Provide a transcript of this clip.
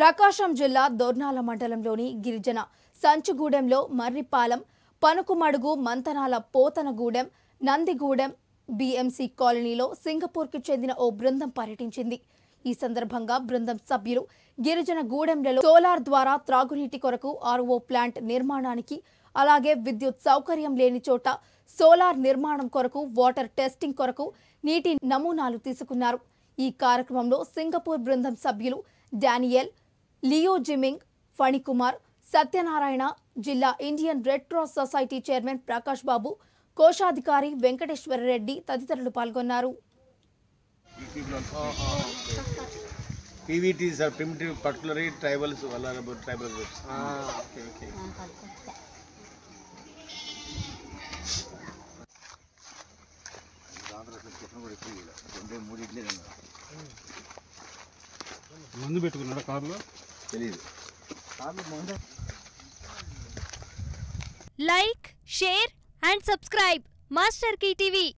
ప్రకాశం జిల్లా దొర్నాల మండలంలోని గిరిజన సంచుగూడెంలో మర్రిపాలెం పనుకుమడుగు మంతనాల పోతనగూడెం నందిగూడెం బీఎంసీ కాలనీలో సింగపూర్కి చెందిన ఓ బృందం పర్యటించింది ఈ సందర్భంగా బృందం సభ్యులు గిరిజన గూడెంలలో సోలార్ ద్వారా త్రాగునీటి కొరకు ఆర్ఓ ప్లాంట్ నిర్మాణానికి అలాగే విద్యుత్ సౌకర్యం లేని చోట సోలార్ నిర్మాణం కొరకు వాటర్ టెస్టింగ్ కొరకు నీటి నమూనాలు తీసుకున్నారు ఈ కార్యక్రమంలో సింగపూర్ బృందం సభ్యులు Daniel Leo Ziming Phanikumar Satyanarayana జిల్లా Indian Red Cross society chairman Prakash Babu కోశాధికారి వెంకటేశ్వర రెడ్డి తదితరులు పాల్గొన్నారు PVTs are primitive, particularly tribals, vulnerable tribal groups. మందు పెట్టుకున్నాడా కారులో తెలీదు like share and subscribe master key TV